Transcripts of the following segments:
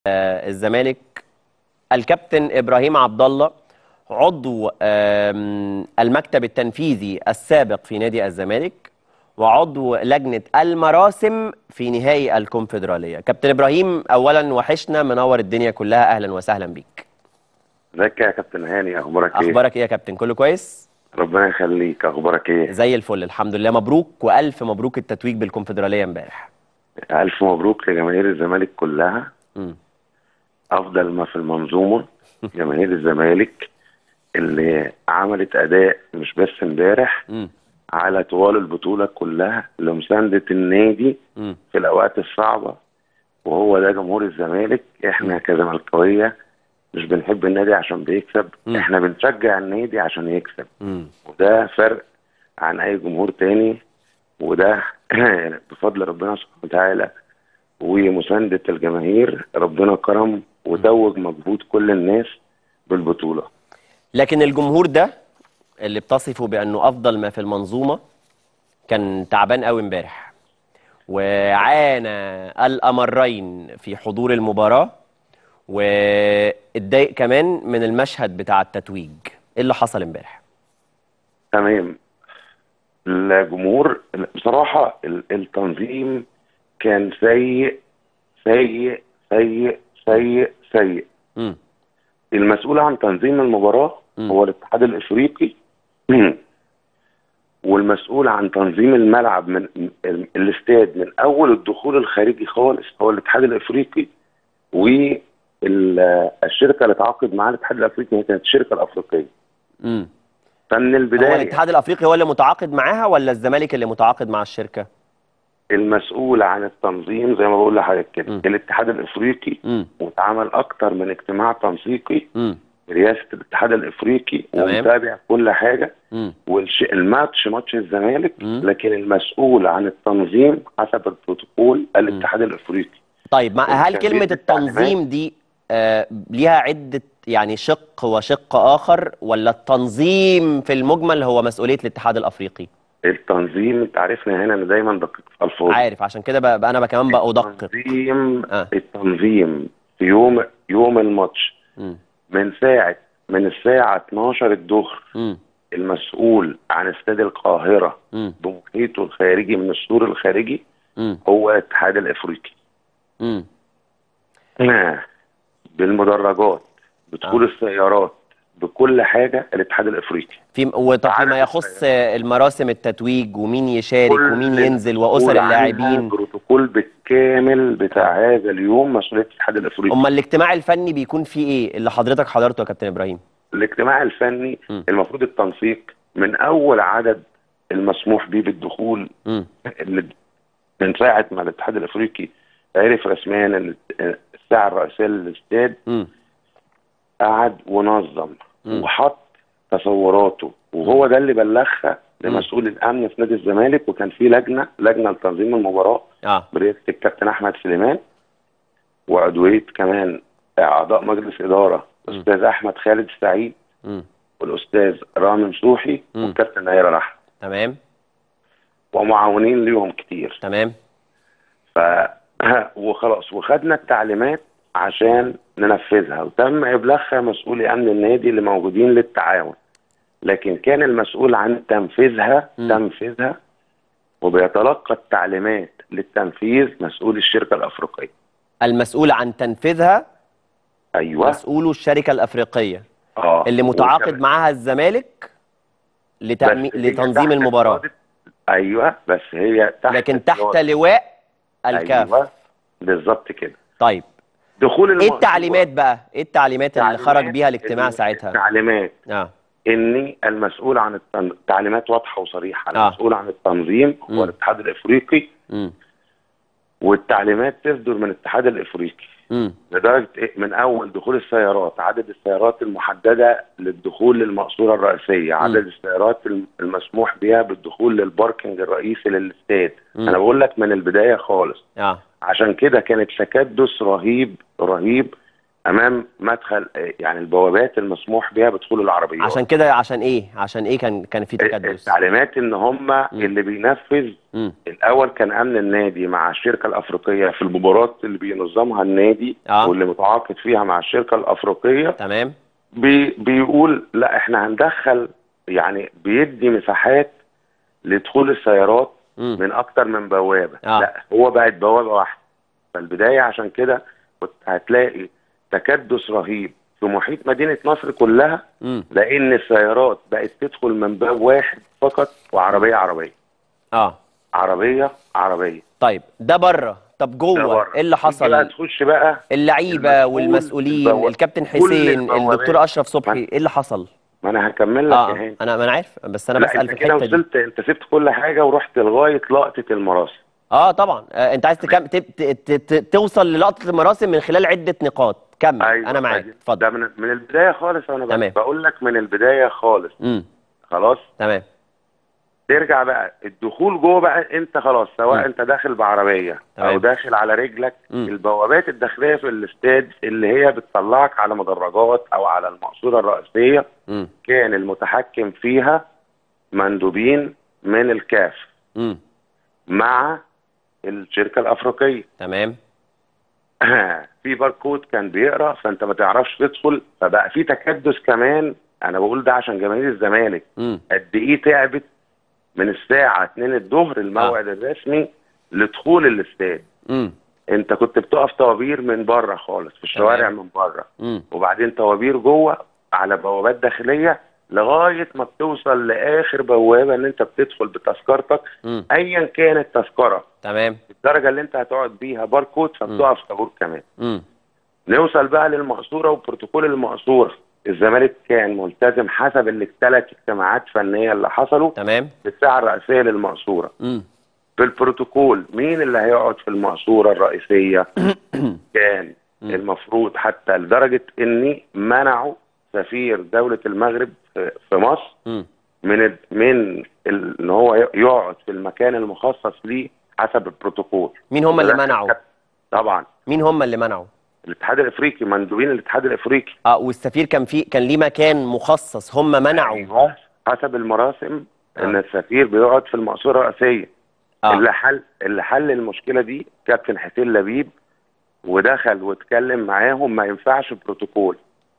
آه، الزمالك الكابتن ابراهيم عبد الله عضو آم، المكتب التنفيذي السابق في نادي الزمالك وعضو لجنه المراسم في نهائي الكونفدراليه كابتن ابراهيم اولا وحشنا منور الدنيا كلها اهلا وسهلا بيك ازيك يا كابتن هاني اخبارك ايه اخبارك ايه يا كابتن كله كويس ربنا يخليك اخبارك ايه زي الفل الحمد لله مبروك والف مبروك التتويج بالكونفدراليه امبارح الف مبروك لجماهير الزمالك كلها مم. افضل ما في المنظومه جماهير الزمالك اللي عملت اداء مش بس امبارح مم. على طوال البطوله كلها لمسانده النادي مم. في الاوقات الصعبه وهو ده جمهور الزمالك احنا كزملكاويه مش بنحب النادي عشان بيكسب مم. احنا بنشجع النادي عشان يكسب مم. وده فرق عن اي جمهور تاني وده بفضل ربنا سبحانه وتعالى ومساندة الجماهير ربنا كرم وتوج مجهود كل الناس بالبطولة لكن الجمهور ده اللي بتصفه بانه افضل ما في المنظومه كان تعبان قوي امبارح وعانى الامرين في حضور المباراه واتضايق كمان من المشهد بتاع التتويج ايه اللي حصل امبارح تمام الجمهور بصراحة ال- التنظيم كان سيء سيء سيء سيء سيء امم المسؤول عن تنظيم المباراة مم. هو الاتحاد الافريقي والمسؤول عن تنظيم الملعب من ال- الاستاد من اول الدخول الخارجي خالص هو الاتحاد الافريقي والشركه اللي تعاقد معاها الاتحاد الافريقي هي كانت الشركه الافريقيه امم فمن هو البدايه الاتحاد الافريقي هو اللي متعاقد معاها ولا الزمالك اللي متعاقد مع الشركه المسؤول عن التنظيم زي ما بقول لحضرتك كده مم. الاتحاد الافريقي امم واتعمل اكتر من اجتماع تنسيقي امم برئاسه الاتحاد الافريقي تمام. ومتابع كل حاجه امم والماتش ماتش الزمالك مم. لكن المسؤول عن التنظيم حسب البروتوكول الاتحاد الافريقي طيب ما هل كان كلمة بيدي التنظيم دي آه ليها عدة يعني شق وشق آخر ولا التنظيم في المجمل هو مسؤولية الاتحاد الأفريقي؟ التنظيم انت عارفني هنا انا دايما دقيق في الفاظ عارف عشان كده بقى بقى أنا بقى كمان بأدقق التنظيم آه. التنظيم في يوم يوم الماتش مم. من ساعه من الساعه 12 الظهر مم. المسؤول عن استاد القاهره مم. بمحيطه الخارجي من السور الخارجي مم. هو الاتحاد الافريقي مم. بالمدرجات بدخول آه. السيارات بكل حاجه الاتحاد الافريقي في وطب عدد فيما يخص آه، المراسم التتويج ومين يشارك كل ومين ينزل وأسر مسؤول عنها اللاعبين بروتوكول بالكامل بتاع هذا اليوم مسؤوليه الاتحاد الافريقي أما الاجتماع الفني بيكون فيه إيه اللي حضرتك حضرته يا كابتن إبراهيم؟ الاجتماع الفني م. المفروض التنسيق من اول عدد المسموح به بالدخول مم. اللي من ساعه ما الاتحاد الافريقي عرف رسميا ان الساعه الرئيسيه للاستاد مم. قعد ونظم م. وحط تصوراته وهو ده اللي بلغها لمسؤول الامن في نادي الزمالك وكان في لجنه لجنه لتنظيم المباراه آه برئاسه الكابتن احمد سليمان وعضويه كمان اعضاء مجلس اداره م. الاستاذ احمد خالد السعيد مم. والاستاذ رامي مسوحي م. والكابتن ناير رحمه تمام ومعاونين ليهم كتير تمام ف وخلاص وخدنا التعليمات عشان ننفذها وتم ابلاغها مسؤولي امن النادي اللي موجودين للتعاون لكن كان المسؤول عن تنفيذها م. تنفيذها وبيتلقى التعليمات للتنفيذ مسؤول الشركه الافريقيه المسؤول عن تنفيذها ايوه مسؤول الشركة الأفريقية اه اللي متعاقد وكمان- معاها الزمالك لتأمي... بس هي لتنظيم تحت المباراة قيادة- ايوه بس هي تحت لكن تحت قيادة- لواء الكاف ايوه بالظبط كده طيب دخول ايه الموضوع- التعليمات بقى ايه التعليمات اللي تعليمات خرج بيها الاجتماع ال- ساعتها التعليمات اه اني المسؤول عن التن... تعليمات واضحه وصريحه آه. المسؤول عن التنظيم مم. هو الاتحاد الافريقي امم والتعليمات تصدر من الاتحاد الافريقي امم لدرجه إيه؟ من اول دخول السيارات عدد السيارات المحدده للدخول للمقصوره الرئيسيه عدد السيارات الم- المسموح بها بالدخول للباركنج الرئيسي للاستاد مم. انا بقول لك من البدايه خالص اه عشان كده كانت تكدس رهيب رهيب امام مدخل آه، يعني البوابات المسموح بها بدخول العربيات عشان كده عشان ايه عشان ايه كان كان في تكدس التعليمات ان هم اللي بينفذ امم الاول كان امن النادي مع الشركه الافريقيه في المباريات اللي بينظمها النادي آه. واللي متعاقد فيها مع الشركه الافريقيه تمام بي بيقول لا احنا هندخل يعني بيدي مساحات لدخول السيارات امم من اكتر من بوابه آه. لا هو بقت بوابه واحده فالبدايه عشان كده كنت هتلاقي تكدس رهيب في محيط مدينه نصر كلها امم لان السيارات بقت تدخل من باب واحد فقط وعربيه عربيه اه عربيه عربيه طيب ده بره طب ده جوه بره. ايه اللي تيجي بقى حصل تخش بقى اللعيبه المسؤول والمسؤولين البوا- الكابتن كل حسين البوابات. الدكتور اشرف صبحي ما- ايه اللي حصل ما انا هكمل لك اه يا هاني انا ما انا عارف بس انا لا بسال انت في كده الحته دي وصلت انت سبت كل حاجه ورحت لغايه لقطه المراسم اه طبعا آه انت عايز تكم... ت... ت... ت... ت... توصل للقطه المراسم من خلال عده نقاط كمل انا معاك فدي- اتفضل ده من من البدايه خالص انا تمام. بقى بقول لك من البدايه خالص امم خلاص تمام ترجع بقى الدخول جوه بقى انت خلاص سواء مم. انت داخل بعربيه تمام. او داخل على رجلك مم. البوابات الداخليه في الاستاد اللي هي بتطلعك على مدرجات او على المقصوره الرئيسيه امم كان المتحكم فيها مندوبين من الكاف امم مع الشركه الافريقيه تمام في باركود كان بيقرا فانت ما تعرفش تدخل فبقى في تكدس كمان انا بقول ده عشان جماهير الزمالك امم قد ايه تعبت من الساعه 2 الظهر الموعد الرسمي لدخول الاستاد امم انت كنت بتقف طوابير من بره خالص في الشوارع تمام. من بره امم وبعدين طوابير جوه على بوابات داخليه لغايه ما بتوصل لاخر بوابه ان انت بتدخل بتذكرتك امم ايا كانت تذكره تمام الدرجه اللي انت هتقعد بيها باركود فبتقف طابور كمان امم نوصل بقى للمقصوره وبروتوكول المقصوره الزمالك كان ملتزم حسب الثلاث اجتماعات فنيه اللي حصلوا تمام في الساعه الرئيسيه للمقصوره امم في البروتوكول مين اللي هيقعد في المقصوره الرئيسيه كان مم. المفروض حتى لدرجه اني منعوا سفير دوله المغرب في في مصر امم من ال- من ال- ان هو يقعد في المكان المخصص ليه حسب البروتوكول مين هم اللي وده منعوا طبعا مين هم اللي منعوا الاتحاد الافريقي مندوبين الاتحاد الافريقي اه والسفير كان في كان ليه مكان مخصص هم منعوا أيوة. حسب المراسم ان آه. السفير بيقعد في المقصوره الرئيسيه اه اللي حل اللي حل المشكله دي كابتن حسين لبيب ودخل واتكلم معاهم ما ينفعش بروتوكول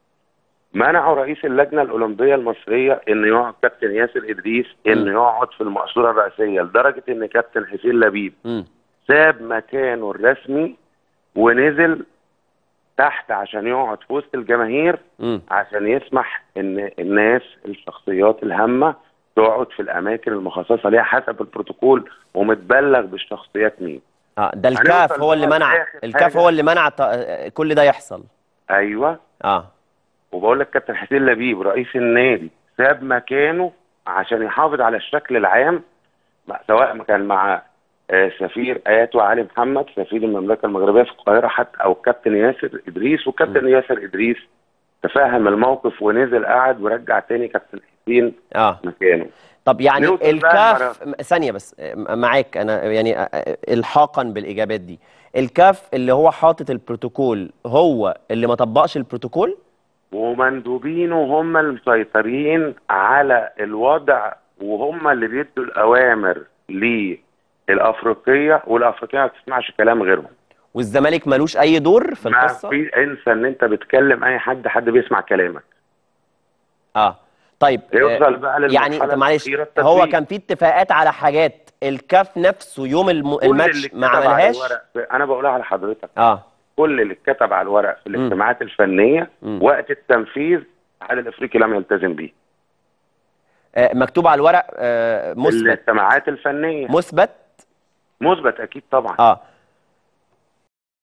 منعوا رئيس اللجنه الاولمبيه المصريه انه يقعد كابتن ياسر ادريس انه يقعد في المقصوره الرئيسيه لدرجه ان كابتن حسين لبيب امم ساب مكانه الرسمي ونزل تحت عشان يقعد في وسط الجماهير امم عشان يسمح ان الناس الشخصيات الهامه تقعد في الاماكن المخصصه ليها حسب البروتوكول ومتبلغ بالشخصيات مين اه ده الكاف هنوصل هو اللي بقى منع لآخر الكاف حاجة. هو اللي منع ط- آه، كل ده يحصل ايوه اه وبقول لك كابتن حسين لبيب رئيس النادي ساب مكانه عشان يحافظ على الشكل العام مع- سواء ما كان مع آه، سفير ايات وعلي محمد سفير المملكه المغربيه في القاهره حتى او كابتن ياسر ادريس وكابتن ياسر ادريس تفهم الموقف ونزل قعد ورجع تاني كابتن حسين اه مكانه طب يعني نوصل بقى الكاف م- ثانية بس م- معاك أنا يعني أ- أ- إلحاقا بالإجابات دي الكاف اللي هو حاطط البروتوكول هو اللي ما طبقش البروتوكول ومندوبينه هم المسيطرين على الوضع وهم اللي بيدوا الاوامر للافريقيه والافريقيه ما بتسمعش كلام غيرهم والزمالك ملوش أي دور في ما القصة في انسى ان انت بتكلم اي حد حد بيسمع كلامك اه طيب يوصل آه، بقى للمرحله يعني طب معلش الأخيرة هو التنفيذ. كان في اتفاقات على حاجات الكاف نفسه يوم الم... كل الماتش اللي ما اتكتب على عملهاش الورق انا بقولها على حضرتك اه كل اللي اتكتب على الورق في الاجتماعات الفنيه مم. وقت التنفيذ الاتحاد الافريقي لم يلتزم بيه آه، مكتوب على الورق آه، مثبت الاجتماعات الفنيه مثبت مثبت اكيد طبعا اه